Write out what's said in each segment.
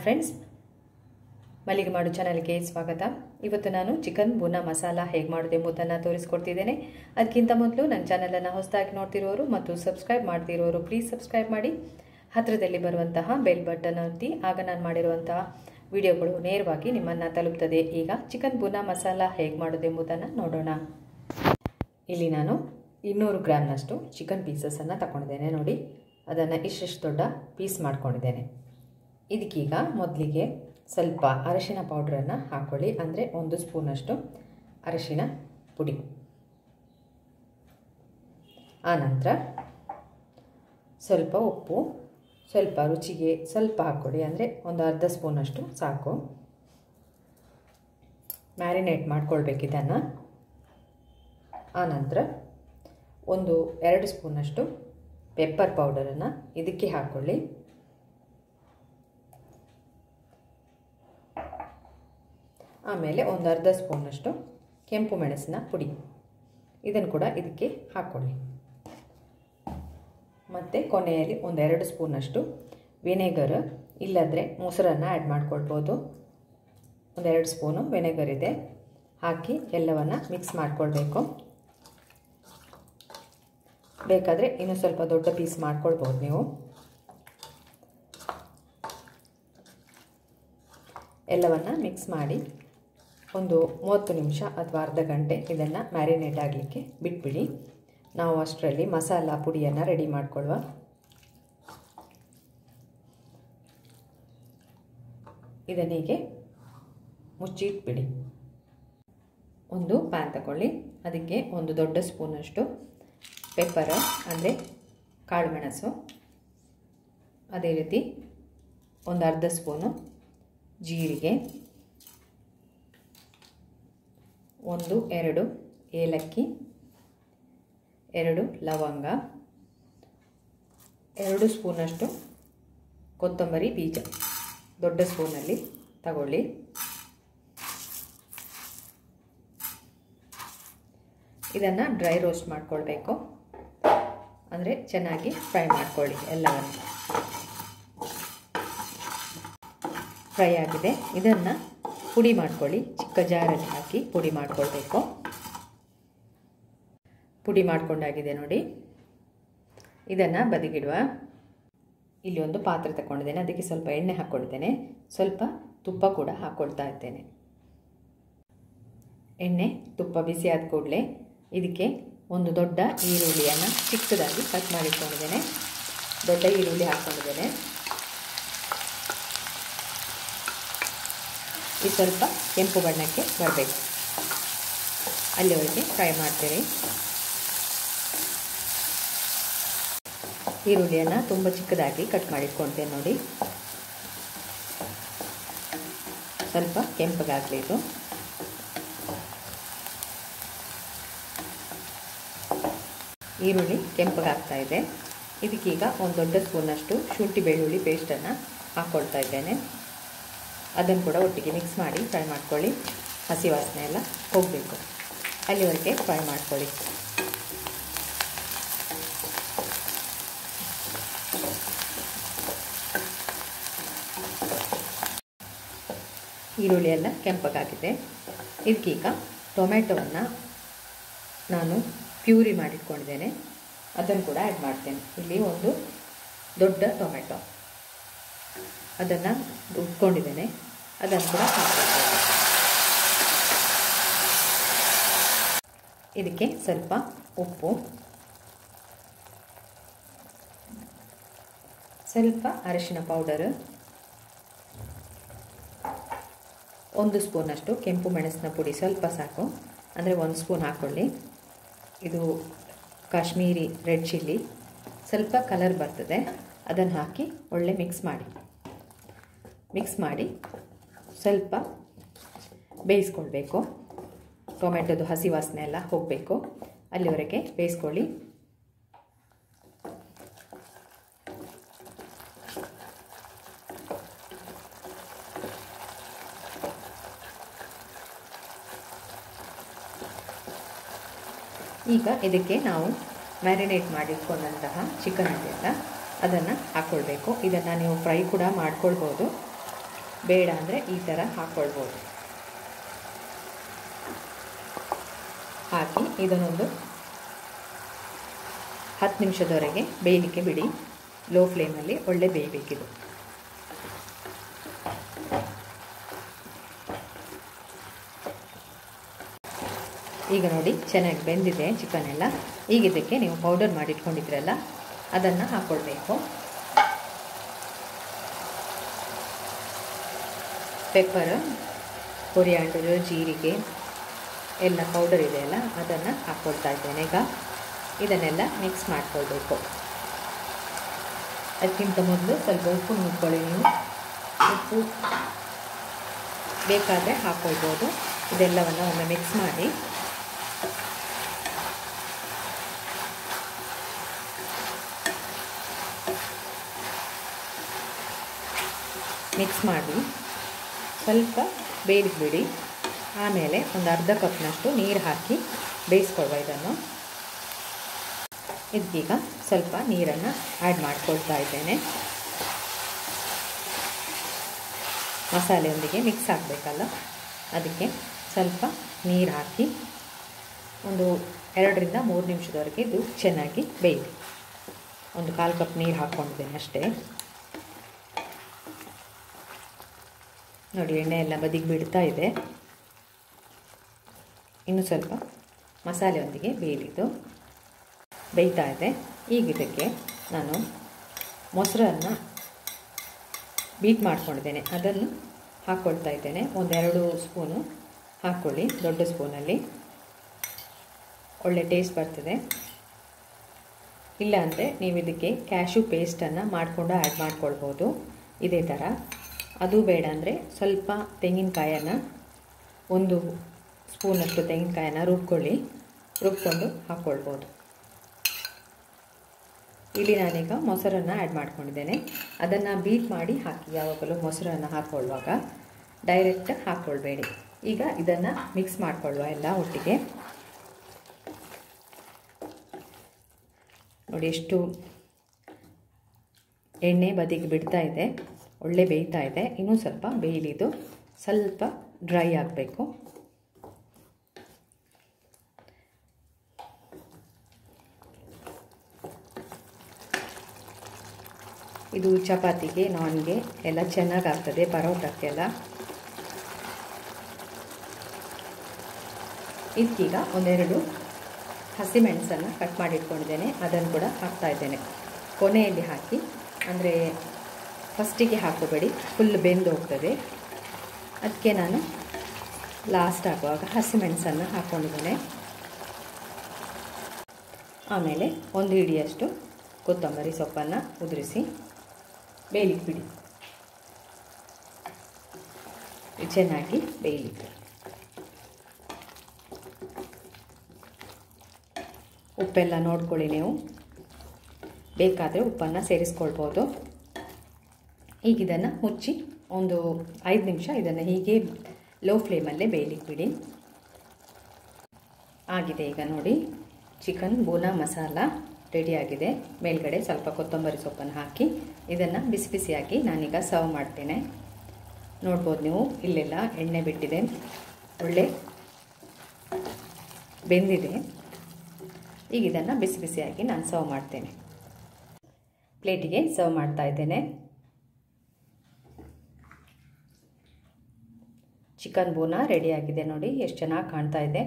friends ಮಲ್ಲಿಗೆ ಮಾಡು ಚಾನಲ್ಗೆ ಸ್ವಾಗತ ಇವತ್ತು ನಾನು ಚಿಕನ್ ಬುನ ಮಸಾಲ ಹೇಗೆ ಮಾಡೋದು ಎಂಬುದನ್ನು ತೋರಿಸ್ಕೊಡ್ತಿದ್ದೇನೆ ಅದಕ್ಕಿಂತ ಮೊದಲು ನನ್ನ ಚಾನಲನ್ನು ಹೊಸದಾಗಿ ನೋಡ್ತಿರೋರು ಮತ್ತು ಸಬ್ಸ್ಕ್ರೈಬ್ ಮಾಡ್ತಿರೋರು ಪ್ಲೀಸ್ ಸಬ್ಸ್ಕ್ರೈಬ್ ಮಾಡಿ ಹತ್ತಿರದಲ್ಲಿ ಬರುವಂತಹ ಬೆಲ್ ಬಟನ್ ಒತ್ತಿ ಆಗ ನಾನು ಮಾಡಿರುವಂತಹ ವಿಡಿಯೋಗಳು ನೇರವಾಗಿ ನಿಮ್ಮನ್ನು ತಲುಪ್ತದೆ ಈಗ ಚಿಕನ್ ಬುನ ಮಸಾಲ ಹೇಗೆ ಮಾಡೋದು ಎಂಬುದನ್ನು ನೋಡೋಣ ಇಲ್ಲಿ ನಾನು ಇನ್ನೂರು ಗ್ರಾಮ್ನಷ್ಟು ಚಿಕನ್ ಪೀಸಸನ್ನು ತಗೊಂಡಿದ್ದೇನೆ ನೋಡಿ ಅದನ್ನು ಇಷ್ಟಿಷ್ಟು ದೊಡ್ಡ ಪೀಸ್ ಮಾಡ್ಕೊಂಡಿದ್ದೇನೆ ಇದಕ್ಕೀಗ ಮೊದಲಿಗೆ ಸ್ವಲ್ಪ ಅರಶಿನ ಪೌಡ್ರನ್ನು ಹಾಕ್ಕೊಳ್ಳಿ ಅಂದರೆ ಒಂದು ಸ್ಪೂನಷ್ಟು ಅರಶಿನ ಪುಡಿ ಆನಂತರ ಸ್ವಲ್ಪ ಉಪ್ಪು ಸ್ವಲ್ಪ ರುಚಿಗೆ ಸ್ವಲ್ಪ ಹಾಕ್ಕೊಳ್ಳಿ ಅಂದರೆ ಒಂದು ಅರ್ಧ ಸ್ಪೂನಷ್ಟು ಸಾಕು ಮ್ಯಾರಿನೇಟ್ ಮಾಡ್ಕೊಳ್ಬೇಕು ಇದನ್ನು ಆನಂತರ ಒಂದು ಎರಡು ಸ್ಪೂನಷ್ಟು ಪೆಪ್ಪರ್ ಪೌಡರನ್ನು ಇದಕ್ಕೆ ಹಾಕ್ಕೊಳ್ಳಿ ಆಮೇಲೆ ಒಂದು ಅರ್ಧ ಸ್ಪೂನಷ್ಟು ಕೆಂಪು ಮೆಣಸಿನ ಪುಡಿ ಇದನ್ನು ಕೂಡ ಇದಕ್ಕೆ ಹಾಕ್ಕೊಳ್ಳಿ ಮತ್ತು ಕೊನೆಯಲ್ಲಿ ಒಂದೆರಡು ಸ್ಪೂನಷ್ಟು ವಿನೆಗರ್ ಇಲ್ಲದ್ರೆ ಮೊಸರನ್ನು ಆ್ಯಡ್ ಮಾಡ್ಕೊಳ್ಬೋದು ಒಂದೆರಡು ಸ್ಪೂನು ವಿನೆಗರ್ ಇದೆ ಹಾಕಿ ಎಲ್ಲವನ್ನು ಮಿಕ್ಸ್ ಮಾಡ್ಕೊಳ್ಬೇಕು ಬೇಕಾದರೆ ಇನ್ನೂ ಸ್ವಲ್ಪ ದೊಡ್ಡ ಪೀಸ್ ಮಾಡ್ಕೊಳ್ಬೋದು ನೀವು ಎಲ್ಲವನ್ನು ಮಿಕ್ಸ್ ಮಾಡಿ ಒಂದು ಮೂವತ್ತು ನಿಮಿಷ ಅಥವಾ ಅರ್ಧ ಗಂಟೆ ಇದನ್ನು ಮ್ಯಾರಿನೇಟ್ ಆಗಲಿಕ್ಕೆ ಬಿಟ್ಬಿಡಿ ನಾವು ಅಷ್ಟರಲ್ಲಿ ಮಸಾಲ ಪುಡಿಯನ್ನು ರೆಡಿ ಮಾಡ್ಕೊಳ್ಳುವ ಇದನ್ನೀಗೆ ಮುಚ್ಚಿಟ್ಬಿಡಿ ಒಂದು ಪ್ಯಾನ್ ತಗೊಳ್ಳಿ ಅದಕ್ಕೆ ಒಂದು ದೊಡ್ಡ ಸ್ಪೂನಷ್ಟು ಪೆಪ್ಪರ್ ಅಂದರೆ ಕಾಳು ಮೆಣಸು ಅದೇ ರೀತಿ ಒಂದು ಅರ್ಧ ಸ್ಪೂನು ಜೀರಿಗೆ ಒಂದು ಎರಡು ಏಲಕ್ಕಿ ಎರಡು ಲವಂಗ ಎರಡು ಸ್ಪೂನಷ್ಟು ಕೊತ್ತಂಬರಿ ಬೀಜ ದೊಡ್ಡ ಸ್ಪೂನಲ್ಲಿ ತಗೊಳ್ಳಿ ಇದನ್ನು ಡ್ರೈ ರೋಸ್ಟ್ ಮಾಡ್ಕೊಳ್ಬೇಕು ಅಂದರೆ ಚೆನ್ನಾಗಿ ಫ್ರೈ ಮಾಡ್ಕೊಳ್ಳಿ ಎಲ್ಲವನ್ನು ಫ್ರೈ ಆಗಿದೆ ಇದನ್ನು ಪುಡಿ ಮಾಡ್ಕೊಳ್ಳಿ ಚಿಕ್ಕ ಜಾರಲ್ಲಿ ಹಾಕಿ ಪುಡಿ ಮಾಡ್ಕೊಳ್ಬೇಕು ಪುಡಿ ಮಾಡ್ಕೊಂಡಾಗಿದೆ ನೋಡಿ ಇದನ್ನು ಬದಿಗಿಡುವ ಇಲ್ಲಿ ಒಂದು ಪಾತ್ರೆ ತಗೊಂಡಿದ್ದೇನೆ ಅದಕ್ಕೆ ಸ್ವಲ್ಪ ಎಣ್ಣೆ ಹಾಕ್ಕೊಳ್ತೇನೆ ಸ್ವಲ್ಪ ತುಪ್ಪ ಕೂಡ ಹಾಕ್ಕೊಳ್ತಾ ಇದ್ದೇನೆ ಎಣ್ಣೆ ತುಪ್ಪ ಬಿಸಿ ಆದ ಕೂಡಲೇ ಇದಕ್ಕೆ ಒಂದು ದೊಡ್ಡ ಈರುಳ್ಳಿಯನ್ನು ಚಿಕ್ಕದಾಗಿ ಕಟ್ ಮಾಡಿಟ್ಕೊಂಡಿದ್ದೇನೆ ದೊಡ್ಡ ಈರುಳ್ಳಿ ಹಾಕ್ಕೊಂಡಿದ್ದೇನೆ ಇದು ಸ್ವಲ್ಪ ಕೆಂಪು ಬಣ್ಣಕ್ಕೆ ಬರಬೇಕು ಅಲ್ಲಿವರೆಗೆ ಫ್ರೈ ಮಾಡ್ತೀರಿ ಈರುಳ್ಳಿಯನ್ನು ತುಂಬ ಚಿಕ್ಕದಾಗಿ ಕಟ್ ಮಾಡಿಟ್ಕೊಳ್ತೇನೆ ನೋಡಿ ಸ್ವಲ್ಪ ಕೆಂಪಗಾಗಲಿ ಇದು ಈರುಳ್ಳಿ ಕೆಂಪಗಾಗ್ತಾ ಇದೆ ಇದಕ್ಕೀಗ ಒಂದು ದೊಡ್ಡ ಸ್ಪೂನಷ್ಟು ಶುಂಠಿ ಬೆಳ್ಳುಳ್ಳಿ ಪೇಸ್ಟನ್ನು ಹಾಕ್ಕೊಳ್ತಾ ಇದ್ದೇನೆ ಅದನ್ನು ಕೂಡ ಒಟ್ಟಿಗೆ ಮಿಕ್ಸ್ ಮಾಡಿ ಫ್ರೈ ಮಾಡ್ಕೊಳ್ಳಿ ಹಸಿ ವಾಸನೆ ಎಲ್ಲ ಹೋಗಬೇಕು ಅಲ್ಲಿವರೆಗೆ ಫ್ರೈ ಮಾಡ್ಕೊಳ್ಳಿ ಈರುಳ್ಳಿ ಎಲ್ಲ ಕೆಂಪಗಾಗಿದೆ ಇದಕ್ಕೀಗ ಟೊಮೆಟೊವನ್ನು ನಾನು ಪ್ಯೂರಿ ಮಾಡಿಟ್ಕೊಂಡಿದ್ದೇನೆ ಅದನ್ನು ಕೂಡ ಆ್ಯಡ್ ಮಾಡ್ತೇನೆ ಇಲ್ಲಿ ಒಂದು ದೊಡ್ಡ ಟೊಮೆಟೊ ಅದನ್ನು ರುಬ್ಕೊಂಡಿದ್ದೇನೆ ಅದನ್ನು ಕೂಡ ಹಾಕ್ಕೊಳ್ತೇನೆ ಇದಕ್ಕೆ ಸ್ವಲ್ಪ ಉಪ್ಪು ಸ್ವಲ್ಪ ಅರಿಶಿನ ಪೌಡರು ಒಂದು ಸ್ಪೂನಷ್ಟು ಕೆಂಪು ಮೆಣಸಿನ ಪುಡಿ ಸ್ವಲ್ಪ ಸಾಕು ಅಂದರೆ ಒಂದು ಸ್ಪೂನ್ ಹಾಕ್ಕೊಳ್ಳಿ ಇದು ಕಾಶ್ಮೀರಿ ರೆಡ್ ಚಿಲ್ಲಿ ಸ್ವಲ್ಪ ಕಲರ್ ಬರ್ತದೆ ಅದನ್ನು ಹಾಕಿ ಒಳ್ಳೆ ಮಿಕ್ಸ್ ಮಾಡಿ ಮಿಕ್ಸ್ ಮಾಡಿ ಸ್ವಲ್ಪ ಬೇಯಿಸ್ಕೊಳ್ಬೇಕು ಟೊಮೆಟೊದು ಹಸಿ ವಾಸನೆ ಎಲ್ಲ ಹೋಗಬೇಕು ಅಲ್ಲಿವರೆಗೆ ಬೇಯಿಸ್ಕೊಳ್ಳಿ ಈಗ ಇದಕ್ಕೆ ನಾವು ಮ್ಯಾರಿನೇಟ್ ಮಾಡಿಟ್ಕೊಂಡಂತಹ ಚಿಕನ್ ಇದೆಯಲ್ಲ ಅದನ್ನು ಹಾಕ್ಕೊಳ್ಬೇಕು ಇದನ್ನು ನೀವು ಫ್ರೈ ಕೂಡ ಮಾಡ್ಕೊಳ್ಬೋದು ಬೇಡ ಅಂದರೆ ಈ ಥರ ಹಾಕ್ಕೊಳ್ಬೋದು ಹಾಕಿ ಇದನ್ನೊಂದು ಹತ್ತು ನಿಮಿಷದವರೆಗೆ ಬೇಯಲಿಕ್ಕೆ ಬಿಡಿ ಲೋ ಫ್ಲೇಮಲ್ಲಿ ಒಳ್ಳೆ ಬೇಯಬೇಕಿದು ಈಗ ನೋಡಿ ಚೆನ್ನಾಗಿ ಬೆಂದಿದೆ ಚಿಕನ್ ಎಲ್ಲ ಈಗ ಇದಕ್ಕೆ ನೀವು ಪೌಡರ್ ಮಾಡಿಟ್ಕೊಂಡಿದ್ರಲ್ಲ ಅದನ್ನು ಹಾಕ್ಕೊಳ್ಬೇಕು ಪೆಪ್ಪರ್ ಕೊರಿಯಾಂಡರು ಜೀರಿಗೆ ಎಲ್ಲ ಪೌಡರ್ ಇದೆಯಲ್ಲ ಅದನ್ನು ಹಾಕ್ಕೊಳ್ತಾ ಇದ್ದೇನೆ ಈಗ ಇದನ್ನೆಲ್ಲ ಮಿಕ್ಸ್ ಮಾಡ್ಕೊಳ್ಬೇಕು ಅದಕ್ಕಿಂತ ಮೊದಲು ಸ್ವಲ್ಪ ಉಪ್ಪು ಮುಟ್ಕೊಳ್ಳಿ ನೀವು ಉಪ್ಪು ಬೇಕಾದರೆ ಹಾಕ್ಕೊಳ್ಬೋದು ಇದೆಲ್ಲವನ್ನು ಒಮ್ಮೆ ಮಿಕ್ಸ್ ಮಾಡಿ ಮಿಕ್ಸ್ ಮಾಡಿ ಸ್ವಲ್ಪ ಬೇಯಲಿಕ್ಕೆ ಬಿಡಿ ಆಮೇಲೆ ಒಂದು ಅರ್ಧ ಕಪ್ನಷ್ಟು ನೀರು ಹಾಕಿ ಬೇಯಿಸ್ಕೊಳ್ವ ಇದನ್ನು ಇದಕ್ಕೀಗ ಸ್ವಲ್ಪ ನೀರನ್ನು ಆ್ಯಡ್ ಮಾಡ್ಕೊಳ್ತಾ ಇದ್ದೇನೆ ಮಸಾಲೆಯೊಂದಿಗೆ ಮಿಕ್ಸ್ ಆಗಬೇಕಲ್ಲ ಅದಕ್ಕೆ ಸ್ವಲ್ಪ ನೀರು ಹಾಕಿ ಒಂದು ಎರಡರಿಂದ ಮೂರು ನಿಮಿಷದವರೆಗೆ ಇದು ಚೆನ್ನಾಗಿ ಬೇಯಲಿ ಒಂದು ಕಾಲು ಕಪ್ ನೀರು ಹಾಕ್ಕೊಂಡಿದ್ದೇನೆ ಅಷ್ಟೇ ನೋಡಿ ಎಣ್ಣೆ ಎಲ್ಲ ಬದಿಗೆ ಬಿಡ್ತಾ ಇದೆ ಇನ್ನು ಸ್ವಲ್ಪ ಮಸಾಲೆಯೊಂದಿಗೆ ಬೇಯಲಿದ್ದು ಬೇಯ್ತಾ ಇದೆ ಈಗ ಇದಕ್ಕೆ ನಾನು ಮೊಸರನ್ನು ಬೀಟ್ ಮಾಡ್ಕೊಂಡಿದ್ದೇನೆ ಅದನ್ನು ಹಾಕ್ಕೊಳ್ತಾ ಇದ್ದೇನೆ ಒಂದೆರಡು ಸ್ಪೂನು ಹಾಕ್ಕೊಳ್ಳಿ ದೊಡ್ಡ ಸ್ಪೂನಲ್ಲಿ ಒಳ್ಳೆ ಟೇಸ್ಟ್ ಬರ್ತದೆ ಇಲ್ಲಾಂದರೆ ನೀವು ಇದಕ್ಕೆ ಕ್ಯಾಶು ಪೇಸ್ಟನ್ನು ಮಾಡಿಕೊಂಡು ಆ್ಯಡ್ ಮಾಡ್ಕೊಳ್ಬೋದು ಇದೇ ಥರ ಅದು ಬೇಡ ಅಂದರೆ ಸ್ವಲ್ಪ ತೆಂಗಿನಕಾಯನ್ನು ಒಂದು ಸ್ಪೂನಷ್ಟು ತೆಂಗಿನಕಾಯನ್ನು ರುಬ್ಕೊಳ್ಳಿ ರುಬ್ಕೊಂಡು ಹಾಕ್ಕೊಳ್ಬೋದು ಇಲ್ಲಿ ನಾನೀಗ ಮೊಸರನ್ನು ಆ್ಯಡ್ ಮಾಡ್ಕೊಂಡಿದ್ದೇನೆ ಅದನ್ನು ಬೀಟ್ ಮಾಡಿ ಹಾಕಿ ಯಾವಾಗಲೂ ಮೊಸರನ್ನು ಹಾಕ್ಕೊಳ್ಳುವಾಗ ಡೈರೆಕ್ಟ್ ಹಾಕ್ಕೊಳ್ಬೇಡಿ ಈಗ ಇದನ್ನು ಮಿಕ್ಸ್ ಮಾಡ್ಕೊಳ್ಳುವ ಎಲ್ಲ ಒಟ್ಟಿಗೆ ನೋಡಿ ಎಷ್ಟು ಎಣ್ಣೆ ಬದಿಗೆ ಬಿಡ್ತಾ ಇದೆ ಒಳ್ಳೆ ಬೇಯ್ತಾ ಇದೆ ಇನ್ನೂ ಸ್ವಲ್ಪ ಬೇಯಲಿದು ಸ್ವಲ್ಪ ಡ್ರೈ ಆಗಬೇಕು ಇದು ಚಪಾತಿಗೆ ನಾನ್ಗೆ ಎಲ್ಲ ಚೆನ್ನಾಗಾಗ್ತದೆ ಪರೋಟಕ್ಕೆಲ್ಲ ಇದಕ್ಕೀಗ ಒಂದೆರಡು ಹಸಿಮೆಣಸನ್ನು ಕಟ್ ಮಾಡಿ ಇಟ್ಕೊಂಡಿದ್ದೇನೆ ಅದನ್ನು ಕೂಡ ಹಾಕ್ತಾ ಇದ್ದೇನೆ ಕೊನೆಯಲ್ಲಿ ಹಾಕಿ ಅಂದರೆ ಫಸ್ಟಿಗೆ ಹಾಕೋಬೇಡಿ ಫುಲ್ ಬೆಂದು ಹೋಗ್ತದೆ ಅದಕ್ಕೆ ನಾನು ಲಾಸ್ಟ್ ಆಗುವಾಗ ಹಸಿಮೆಣಸನ್ನು ಹಾಕ್ಕೊಂಡಿದ್ದೇನೆ ಆಮೇಲೆ ಒಂದು ಹಿಡಿಯಷ್ಟು ಕೊತ್ತಂಬರಿ ಸೊಪ್ಪನ್ನು ಉದುರಿಸಿ ಬೇಯಲಿಕ್ಕೆ ಬಿಡಿ ಚೆನ್ನಾಗಿ ಬೇಯಲಿಕ್ಕೆ ಉಪ್ಪೆಲ್ಲ ನೋಡ್ಕೊಳ್ಳಿ ನೀವು ಬೇಕಾದರೆ ಉಪ್ಪನ್ನು ಸೇರಿಸ್ಕೊಳ್ಬೋದು ಈಗ ಇದನ್ನು ಮುಚ್ಚಿ ಒಂದು ಐದು ನಿಮಿಷ ಇದನ್ನು ಹೀಗೆ ಲೋ ಫ್ಲೇಮಲ್ಲೇ ಬೇಯಲಿಕ್ಕೆ ಬಿಡಿ ಆಗಿದೆ ಈಗ ನೋಡಿ ಚಿಕನ್ ಬೂನಾ ಮಸಾಲ ರೆಡಿಯಾಗಿದೆ ಮೇಲ್ಗಡೆ ಸ್ವಲ್ಪ ಕೊತ್ತಂಬರಿ ಸೊಪ್ಪನ್ನು ಹಾಕಿ ಇದನ್ನು ಬಿಸಿ ಬಿಸಿಯಾಗಿ ನಾನೀಗ ಸರ್ವ್ ಮಾಡ್ತೇನೆ ನೋಡ್ಬೋದು ನೀವು ಇಲ್ಲೆಲ್ಲ ಎಣ್ಣೆ ಬಿಟ್ಟಿದೆ ಒಳ್ಳೆ ಬೆಂದಿದೆ ಈಗ ಇದನ್ನು ಬಿಸಿ ಬಿಸಿಯಾಗಿ ನಾನು ಸರ್ವ್ ಮಾಡ್ತೇನೆ ಪ್ಲೇಟಿಗೆ ಸರ್ವ್ ಮಾಡ್ತಾ ಇದ್ದೇನೆ ಚಿಕನ್ ಬೂನಾ ರೆಡಿಯಾಗಿದೆ ನೋಡಿ ಎಷ್ಟು ಚೆನ್ನಾಗಿ ಕಾಣ್ತಾ ಇದೆ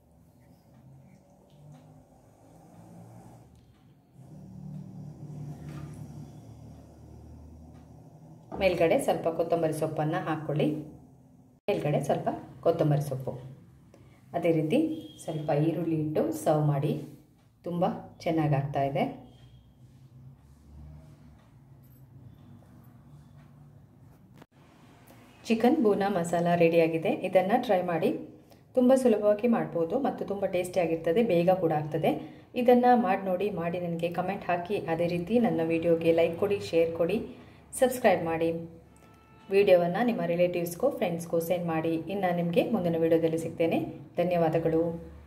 ಮೇಲ್ಗಡೆ ಸ್ವಲ್ಪ ಕೊತ್ತಂಬರಿ ಸೊಪ್ಪನ್ನು ಹಾಕ್ಕೊಳ್ಳಿ ಮೇಲ್ಗಡೆ ಸ್ವಲ್ಪ ಕೊತ್ತಂಬರಿ ಸೊಪ್ಪು ಅದೇ ರೀತಿ ಸ್ವಲ್ಪ ಈರುಳ್ಳಿ ಇಟ್ಟು ಸರ್ವ್ ಮಾಡಿ ತುಂಬ ಚೆನ್ನಾಗಾಗ್ತಾ ಇದೆ ಚಿಕನ್ ಬೂನಾ ಮಸಾಲ ರೆಡಿಯಾಗಿದೆ ಇದನ್ನು ಟ್ರೈ ಮಾಡಿ ತುಂಬ ಸುಲಭವಾಗಿ ಮಾಡ್ಬೋದು ಮತ್ತು ತುಂಬ ಟೇಸ್ಟಿಯಾಗಿರ್ತದೆ ಬೇಗ ಕೂಡ ಆಗ್ತದೆ ಇದನ್ನು ಮಾಡಿ ನೋಡಿ ಮಾಡಿ ನನಗೆ ಕಮೆಂಟ್ ಹಾಕಿ ಅದೇ ರೀತಿ ನನ್ನ ವಿಡಿಯೋಗೆ ಲೈಕ್ ಕೊಡಿ ಶೇರ್ ಕೊಡಿ ಸಬ್ಸ್ಕ್ರೈಬ್ ಮಾಡಿ ವಿಡಿಯೋವನ್ನು ನಿಮ್ಮ ರಿಲೇಟಿವ್ಸ್ಗೂ ಫ್ರೆಂಡ್ಸ್ಗೂ ಸೆಂಡ್ ಮಾಡಿ ಇನ್ನು ನಿಮಗೆ ಮುಂದಿನ ವಿಡಿಯೋದಲ್ಲಿ ಸಿಗ್ತೇನೆ ಧನ್ಯವಾದಗಳು